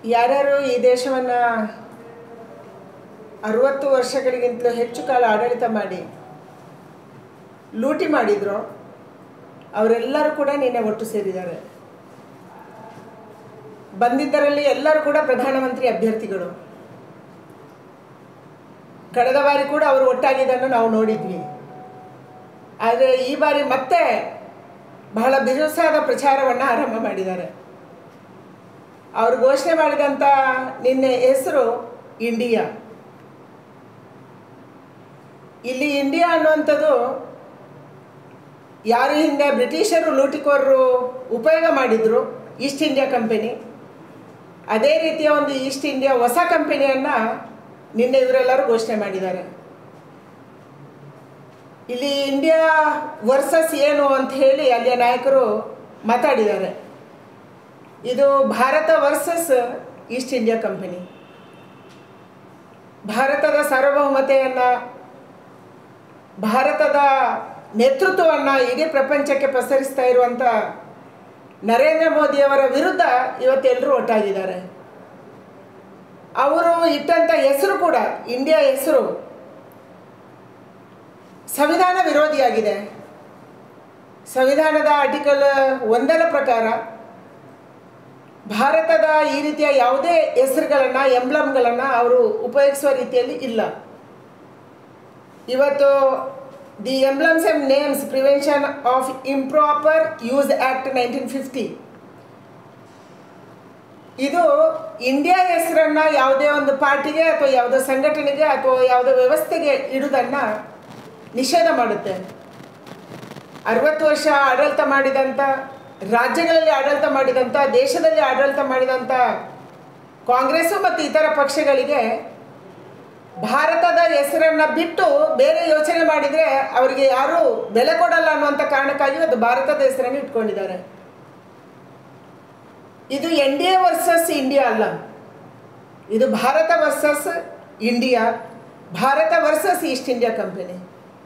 ಯಾರ್ಯಾರು ಈ ದೇಶವನ್ನು ಅರುವತ್ತು ವರ್ಷಗಳಿಗಿಂತಲೂ ಹೆಚ್ಚು ಕಾಲ ಆಡಳಿತ ಮಾಡಿ ಲೂಟಿ ಮಾಡಿದ್ರು ಅವರೆಲ್ಲರೂ ಕೂಡ ನಿನ್ನೆ ಒಟ್ಟು ಸೇರಿದ್ದಾರೆ ಬಂದಿದ್ದರಲ್ಲಿ ಎಲ್ಲರೂ ಕೂಡ ಪ್ರಧಾನಮಂತ್ರಿ ಅಭ್ಯರ್ಥಿಗಳು ಕಳೆದ ಬಾರಿ ಕೂಡ ಅವರು ಒಟ್ಟಾಗಿದ್ದನ್ನು ನಾವು ನೋಡಿದ್ವಿ ಆದರೆ ಈ ಬಾರಿ ಮತ್ತೆ ಬಹಳ ಬಿರುಸಾದ ಪ್ರಚಾರವನ್ನು ಆರಂಭ ಮಾಡಿದ್ದಾರೆ ಅವರು ಘೋಷಣೆ ಮಾಡಿದಂಥ ನಿನ್ನೆ ಹೆಸರು ಇಂಡಿಯಾ ಇಲ್ಲಿ ಇಂಡಿಯಾ ಅನ್ನುವಂಥದ್ದು ಯಾರು ಹಿಂದೆ ಬ್ರಿಟಿಷರು ಲೂಟಿಕೋರರು ಉಪಯೋಗ ಮಾಡಿದರು ಈಸ್ಟ್ ಇಂಡಿಯಾ ಕಂಪನಿ ಅದೇ ರೀತಿಯ ಒಂದು ಈಸ್ಟ್ ಇಂಡಿಯಾ ಹೊಸ ಕಂಪನಿಯನ್ನು ನಿನ್ನೆ ಇವರೆಲ್ಲರೂ ಘೋಷಣೆ ಮಾಡಿದ್ದಾರೆ ಇಲ್ಲಿ ಇಂಡಿಯಾ ವರ್ಸಸ್ ಏನು ಅಂತ ಹೇಳಿ ಅಲ್ಲಿಯ ನಾಯಕರು ಮಾತಾಡಿದ್ದಾರೆ ಇದು Bharat versus East India company ಭಾರತದ ಸಾರ್ವಭೌಮತೆಯನ್ನು ಭಾರತದ ನೇತೃತ್ವವನ್ನು ಇಡೀ ಪ್ರಪಂಚಕ್ಕೆ ಪಸರಿಸ್ತಾ ಇರುವಂಥ ನರೇಂದ್ರ ಮೋದಿಯವರ ವಿರುದ್ಧ ಇವತ್ತೆಲ್ಲರೂ ಒಟ್ಟಾಗಿದ್ದಾರೆ ಅವರು ಇಟ್ಟಂಥ ಹೆಸರು ಕೂಡ ಇಂಡಿಯಾ ಹೆಸರು ಸಂವಿಧಾನ ವಿರೋಧಿಯಾಗಿದೆ ಸಂವಿಧಾನದ ಆರ್ಟಿಕಲ್ ಒಂದರ ಪ್ರಕಾರ ಭಾರತದ ಈ ರೀತಿಯ ಯಾವುದೇ ಹೆಸರುಗಳನ್ನು ಎಂಬ್ಲಮ್ಗಳನ್ನು ಅವರು ಉಪಯೋಗಿಸುವ ರೀತಿಯಲ್ಲಿ ಇಲ್ಲ ಇವತ್ತು the emblems and names prevention of improper use act nineteen fifty ಇದು ಇಂಡಿಯಾ ಹೆಸರನ್ನು ಯಾವುದೇ ಒಂದು ಪಾರ್ಟಿಗೆ ಅಥವಾ ಯಾವುದೋ ಸಂಘಟನೆಗೆ ಅಥವಾ ಯಾವುದೋ ವ್ಯವಸ್ಥೆಗೆ ಇಡುವುದನ್ನು ನಿಷೇಧ ಮಾಡುತ್ತೆ ಅರವತ್ತು ವರ್ಷ ಆಡಳಿತ ಮಾಡಿದಂಥ ರಾಜ್ಯಗಳಲ್ಲಿ ಆಡಳಿತ ಮಾಡಿದಂಥ ದೇಶದಲ್ಲಿ ಆಡಳಿತ ಮಾಡಿದಂಥ ಕಾಂಗ್ರೆಸ್ಸು ಮತ್ತು ಇತರ ಪಕ್ಷಗಳಿಗೆ ಭಾರತದ ಹೆಸರನ್ನು ಬಿಟ್ಟು ಬೇರೆ ಯೋಚನೆ ಮಾಡಿದರೆ ಅವರಿಗೆ ಯಾರೂ ಬೆಲೆ ಕೊಡಲ್ಲ ಅನ್ನುವಂಥ ಕಾರಣಕ್ಕಾಗಿ ಅದು ಭಾರತದ ಹೆಸರನ್ನು ಇಟ್ಕೊಂಡಿದ್ದಾರೆ ಇದು N D A versus India ಅಲ್ಲ ಇದು Bharat versus India Bharat versus East India company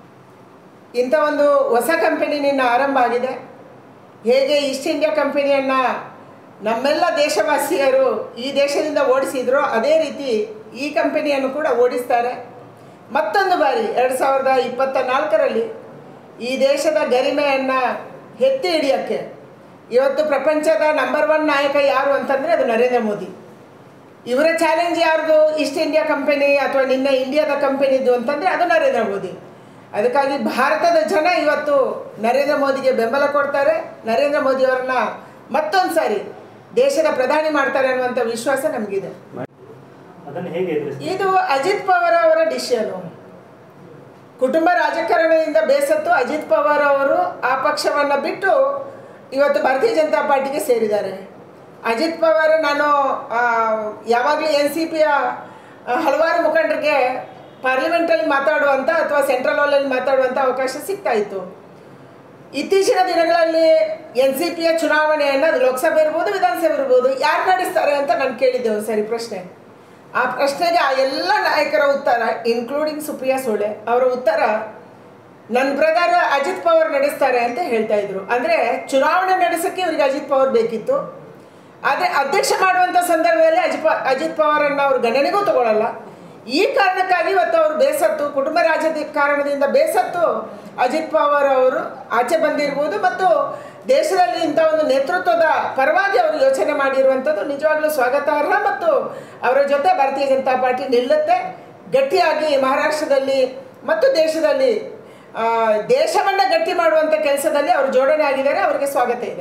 ಇಂಥ ಒಂದು ಹೊಸ ಕಂಪನಿ ನಿನ್ನ ಆರಂಭ ಆಗಿದೆ ಹೇಗೆ ಈಸ್ಟ್ ಇಂಡಿಯಾ ಕಂಪನಿಯನ್ನು ನಮ್ಮೆಲ್ಲ ದೇಶವಾಸಿಯರು ಈ ದೇಶದಿಂದ ಓಡಿಸಿದ್ರು ಅದೇ ರೀತಿ ಈ ಕಂಪನಿಯನ್ನು ಕೂಡ ಓಡಿಸ್ತಾರೆ ಮತ್ತೊಂದು ಬಾರಿ ಎರಡು ಸಾವಿರದ ಇಪ್ಪತ್ತ ನಾಲ್ಕರಲ್ಲಿ ಈ ದೇಶದ ಗರಿಮೆಯನ್ನು ಎತ್ತಿ ಹಿಡಿಯೋಕ್ಕೆ ಇವತ್ತು ಪ್ರಪಂಚದ ನಂಬರ್ ಒನ್ ನಾಯಕ ಯಾರು ಅಂತಂದರೆ ಅದು ನರೇಂದ್ರ ಮೋದಿ ಇವರ ಚಾಲೆಂಜ್ ಯಾರ್ದು ಈಸ್ಟ್ ಇಂಡಿಯಾ ಕಂಪನಿ ಅಥವಾ ನಿನ್ನೆ ಇಂಡಿಯಾದ ಕಂಪನಿದು ಅಂತಂದರೆ ಅದು ನರೇಂದ್ರ ಮೋದಿ ಅದಕ್ಕಾಗಿ ಭಾರತದ ಜನ ಇವತ್ತು ನರೇಂದ್ರ ಮೋದಿಗೆ ಬೆಂಬಲ ಕೊಡ್ತಾರೆ ನರೇಂದ್ರ ಮೋದಿಯವರನ್ನ ಮತ್ತೊಂದು ಸಾರಿ ದೇಶದ ಪ್ರಧಾನಿ ಮಾಡ್ತಾರೆ ಅನ್ನುವಂಥ ವಿಶ್ವಾಸ ನಮಗಿದೆ ಅದನ್ನು ಹೇಗೆ ಎದುರಿಸ್ತೀವಿ ಇದು ಅಜಿತ್ ಪವಾರ್ ಅವರ ಡಿಸಿಷನು ಕುಟುಂಬ ರಾಜಕಾರಣದಿಂದ ಬೇಸತ್ತು ಅಜಿತ್ ಪವಾರ್ ಅವರು ಆ ಪಕ್ಷವನ್ನು ಬಿಟ್ಟು ಇವತ್ತು ಭಾರತೀಯ ಜನತಾ ಪಾರ್ಟಿಗೆ ಸೇರಿದ್ದಾರೆ ಅಜಿತ್ ಪವಾರ್ ನಾನು ಯಾವಾಗಲೂ ಎನ್ ಸಿ ಪಿಯ ಹಲವಾರು ಮುಖಂಡರಿಗೆ ಪಾರ್ಲಿಮೆಂಟಲ್ಲಿ ಮಾತಾಡುವಂಥ ಅಥವಾ ಸೆಂಟ್ರಲ್ ಹಾಲಲ್ಲಿ ಮಾತಾಡುವಂಥ ಅವಕಾಶ ಸಿಗ್ತಾ ಇತ್ತು ಇತ್ತೀಚಿನ ದಿನಗಳಲ್ಲಿ ಎನ್ ಸಿ ಪಿಯ ಚುನಾವಣೆಯನ್ನು ಅದು ಲೋಕಸಭೆ ಇರ್ಬೋದು ವಿಧಾನಸಭೆ ಇರ್ಬೋದು ಯಾರು ನಡೆಸ್ತಾರೆ ಅಂತ ನಾನು ಕೇಳಿದ್ದೆ ಒಂದು ಸರಿ ಪ್ರಶ್ನೆ ಆ ಪ್ರಶ್ನೆಗೆ ಆ ಎಲ್ಲ ನಾಯಕರ ಉತ್ತರ ಇನ್ಕ್ಲೂಡಿಂಗ್ ಸುಪ್ರಿಯಾ ಸೋಳೆ ಅವರ ಉತ್ತರ ನನ್ನ ಬ್ರದರ್ ಅಜಿತ್ ಪವಾರ್ ನಡೆಸ್ತಾರೆ ಅಂತ ಹೇಳ್ತಾ ಇದ್ರು ಅಂದರೆ ಚುನಾವಣೆ ನಡೆಸೋಕ್ಕೆ ಇವರಿಗೆ ಅಜಿತ್ ಪವಾರ್ ಬೇಕಿತ್ತು ಆದರೆ ಅಧ್ಯಕ್ಷ ಮಾಡುವಂಥ ಸಂದರ್ಭದಲ್ಲಿ ಅಜಿತ್ ಪ ಅಜಿತ್ ಪವಾರನ್ನು ಅವರು ಗಣನೆಗೂ ತಗೊಳ್ಳಲ್ಲ ಈ ಕಾರಣಕ್ಕಾಗಿ ಇವತ್ತು ಅವರು ಬೇಸತ್ತು ಕುಟುಂಬ ರಾಜ್ಯದ ಕಾರಣದಿಂದ ಬೇಸತ್ತು ಅಜಿತ್ ಪವಾರ್ ಅವರು ಆಚೆ ಬಂದಿರ್ಬೋದು ಮತ್ತು ದೇಶದಲ್ಲಿ ಇಂಥ ಒಂದು ನೇತೃತ್ವದ ಪರವಾಗಿ ಅವರು ಯೋಚನೆ ಮಾಡಿರುವಂಥದ್ದು ನಿಜವಾಗ್ಲೂ ಸ್ವಾಗತಾರ್ಹ ಮತ್ತು ಅವರ ಜೊತೆ ಭಾರತೀಯ ಜನತಾ ಪಾರ್ಟಿ ನಿಲ್ಲುತ್ತೆ ಗಟ್ಟಿಯಾಗಿ ಮಹಾರಾಷ್ಟ್ರದಲ್ಲಿ ಮತ್ತು ದೇಶದಲ್ಲಿ ಆ, ದೇಶವನ್ನು ಗಟ್ಟಿ ಮಾಡುವಂಥ ಕೆಲಸದಲ್ಲಿ ಅವರು ಜೋಡಣೆ ಆಗಿದ್ದಾರೆ ಅವರಿಗೆ ಸ್ವಾಗತ ಇದೆ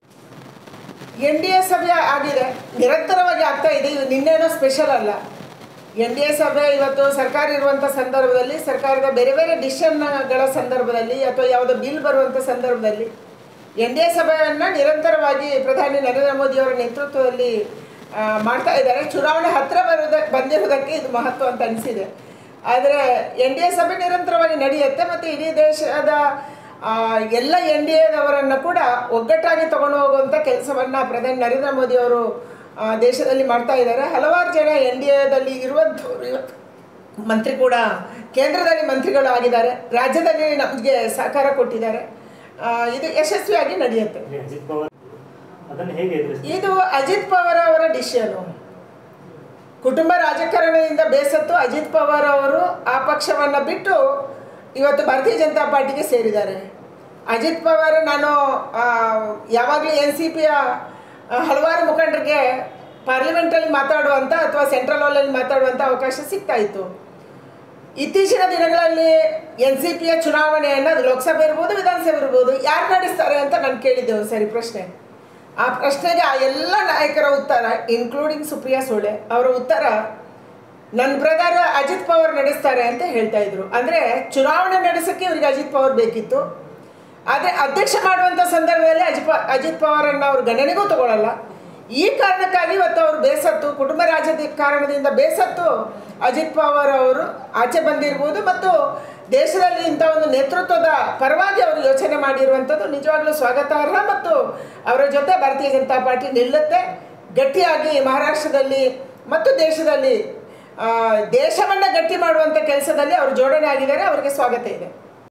ಎನ್ ಡಿ ಎ ಸಭೆ ಆಗಿದೆ ನಿರಂತರವಾಗಿ ಆಗ್ತಾ ಇದೆ ಇದು ನಿನ್ನೇನೋ ಸ್ಪೆಷಲ್ ಅಲ್ಲ ಎನ್ ಡಿ ಎ ಸಭೆ ಇವತ್ತು ಸರ್ಕಾರ ಇರುವಂಥ ಸಂದರ್ಭದಲ್ಲಿ ಸರ್ಕಾರದ ಬೇರೆ ಬೇರೆ ಡಿಸಿಷನ್ಗಳ ಸಂದರ್ಭದಲ್ಲಿ ಅಥವಾ ಯಾವುದೋ ಬಿಲ್ ಬರುವಂಥ ಸಂದರ್ಭದಲ್ಲಿ ಎನ್ ಡಿ ಎ ಸಭೆಯನ್ನು ನಿರಂತರವಾಗಿ ಪ್ರಧಾನಿ ನರೇಂದ್ರ ಮೋದಿಯವರ ನೇತೃತ್ವದಲ್ಲಿ ಆ, ಮಾಡ್ತಾ ಇದ್ದಾರೆ ಚುನಾವಣೆ ಹತ್ತಿರ ಬರೋದ ಬಂದಿರೋದಕ್ಕೆ ಇದು ಮಹತ್ವ ಅಂತ ಅನಿಸಿದೆ ಆದರೆ ಎನ್ ಡಿ ಎ ಸಭೆ ನಿರಂತರವಾಗಿ ನಡೆಯುತ್ತೆ ಮತ್ತು ಇಡೀ ದೇಶದ ಆ, ಎಲ್ಲ ಎನ್ ಡಿ ಎದವರನ್ನು ಕೂಡ ಒಗ್ಗಟ್ಟಾಗಿ ತಗೊಂಡು ಹೋಗುವಂಥ ಕೆಲಸವನ್ನು ಪ್ರಧಾನಿ ನರೇಂದ್ರ ಮೋದಿಯವರು ಆ, ದೇಶದಲ್ಲಿ ಮಾಡ್ತಾ ಇದ್ದಾರೆ ಹಲವಾರು ಜನ ಎನ್ ಡಿ ಎದಲ್ಲಿ ಇರುವಂಥವ್ರು ಇವತ್ತು ಮಂತ್ರಿ ಕೂಡ ಕೇಂದ್ರದಲ್ಲಿ ಮಂತ್ರಿಗಳು ಆಗಿದ್ದಾರೆ ರಾಜ್ಯದಲ್ಲಿ ನಮಗೆ ಸಹಕಾರ ಕೊಟ್ಟಿದ್ದಾರೆ ಆ, ಇದು ಯಶಸ್ವಿಯಾಗಿ ನಡೆಯುತ್ತೆ ಅಜಿತ್ ಪವಾರ್ ಅದನ್ನು ಹೇಗೆ ಎದುರಿಸ್ತೀವಿ ಇದು ಅಜಿತ್ ಪವಾರ್ ಅವರ ಡಿಸಿಷನು ಕುಟುಂಬ ರಾಜಕಾರಣದಿಂದ ಬೇಸತ್ತು ಅಜಿತ್ ಪವಾರ್ ಅವರು ಆ ಪಕ್ಷವನ್ನು ಬಿಟ್ಟು ಇವತ್ತು ಭಾರತೀಯ ಜನತಾ ಪಾರ್ಟಿಗೆ ಸೇರಿದ್ದಾರೆ ಅಜಿತ್ ಪವಾರ್ ನಾನು ಯಾವಾಗಲೂ ಎನ್ ಸಿ ಪಿಯ ಹಲವಾರು ಮುಖಂಡರಿಗೆ ಪಾರ್ಲಿಮೆಂಟಲ್ಲಿ ಮಾತಾಡುವಂಥ ಅಥವಾ ಸೆಂಟ್ರಲ್ ಹಾಲಲ್ಲಿ ಮಾತಾಡುವಂಥ ಅವಕಾಶ ಸಿಗ್ತಾ ಇತ್ತು ಇತ್ತೀಚಿನ ದಿನಗಳಲ್ಲಿ ಎನ್ ಸಿ ಪಿಯ ಚುನಾವಣೆಯನ್ನು ಅದು ಲೋಕಸಭೆ ಇರ್ಬೋದು ವಿಧಾನಸಭೆ ಇರ್ಬೋದು ಯಾರು ನಡೆಸ್ತಾರೆ ಅಂತ ನಾನು ಕೇಳಿದ್ದೆ ಒಂದು ಸರಿ ಪ್ರಶ್ನೆ ಆ ಪ್ರಶ್ನೆಗೆ ಆ ಎಲ್ಲ ನಾಯಕರ ಉತ್ತರ ಇನ್ಕ್ಲೂಡಿಂಗ್ ಸುಪ್ರಿಯಾ ಸೋಳೆ ಅವರ ಉತ್ತರ ನನ್ನ ಪ್ರಕಾರ ಅಜಿತ್ ಪವಾರ್ ನಡೆಸ್ತಾರೆ ಅಂತ ಹೇಳ್ತಾ ಇದ್ರು ಅಂದರೆ ಚುನಾವಣೆ ನಡೆಸೋಕ್ಕೆ ಇವರಿಗೆ ಅಜಿತ್ ಪವಾರ್ ಬೇಕಿತ್ತು ಆದರೆ ಅಧ್ಯಕ್ಷ ಮಾಡುವಂಥ ಸಂದರ್ಭದಲ್ಲಿ ಅಜಿತ್ ಪ ಅಜಿತ್ ಪವಾರನ್ನು ಅವರು ಗಣನೆಗೂ ತಗೊಳ್ಳಲ್ಲ ಈ ಕಾರಣಕ್ಕಾಗಿ ಇವತ್ತು ಅವರು ಬೇಸತ್ತು ಕುಟುಂಬ ರಾಜ್ಯದ ಕಾರಣದಿಂದ ಬೇಸತ್ತು ಅಜಿತ್ ಪವಾರ್ ಅವರು ಆಚೆ ಬಂದಿರ್ಬೋದು ಮತ್ತು ದೇಶದಲ್ಲಿ ಇಂಥ ಒಂದು ನೇತೃತ್ವದ ಪರವಾಗಿ ಅವರು ಯೋಚನೆ ಮಾಡಿರುವಂಥದ್ದು ನಿಜವಾಗ್ಲೂ ಸ್ವಾಗತಾರ್ಹ ಮತ್ತು ಅವರ ಜೊತೆ ಭಾರತೀಯ ಜನತಾ ಪಾರ್ಟಿ ನಿಲ್ಲುತ್ತೆ ಗಟ್ಟಿಯಾಗಿ ಮಹಾರಾಷ್ಟ್ರದಲ್ಲಿ ಮತ್ತು ದೇಶದಲ್ಲಿ ದೇಶವನ್ನು ಗಟ್ಟಿ ಮಾಡುವಂಥ ಕೆಲಸದಲ್ಲಿ ಅವರು ಜೋಡಣೆ ಆಗಿದ್ದಾರೆ ಅವರಿಗೆ ಸ್ವಾಗತ ಇದೆ